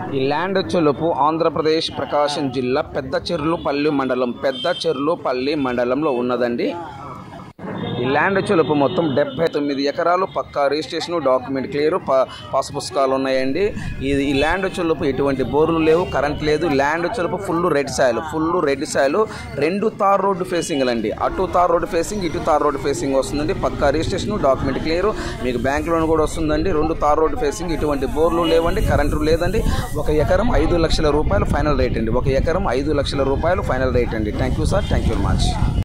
ఈ ల్యాండ్ చెలుపు ఆంధ్రప్రదేశ్ ప్రకాశం జిల్లా పెద్ద చెర్లుపల్లి మండలం పెద్ద చెర్లుపల్లి మండలంలో ఉన్నదండి ఈ ల్యాండ్ చెలుపు మొత్తం డెబ్బై తొమ్మిది ఎకరాలు పక్కా రిజిస్ట్రేషన్ డాక్యుమెంట్ క్లియర్ పాస్ పుస్తకాలు ఉన్నాయండి ఇది ఈ ల్యాండ్ చెలుపు ఎటువంటి బోర్లు లేవు కరెంట్ లేదు ల్యాండ్ చెలుపు full red soil full red soil రెండు తార్ రోడ్డు ఫేసింగ్ అండి అటు తార్ రోడ్డు ఫేసింగ్ ఇటు తార్ రోడ్డు ఫేసింగ్ వస్తుందండి పక్కా రిజిస్ట్రేషన్ డాక్యుమెంట్ క్లియర్ మీకు బ్యాంక్ లోన్ కూడా వస్తుందండి రెండు తార్ రోడ్డు ఫేసింగ్ ఇటువంటి బోర్లు లేవండి కరెంటు లేదండి ఒక ఎకరం ఐదు లక్షల రూపాయలు ఫైనల్ రేట్ అండి ఒక ఎకరం ఐదు లక్షల రూపాయలు ఫైనల్ రేట్ అండి thank you sir thank you very much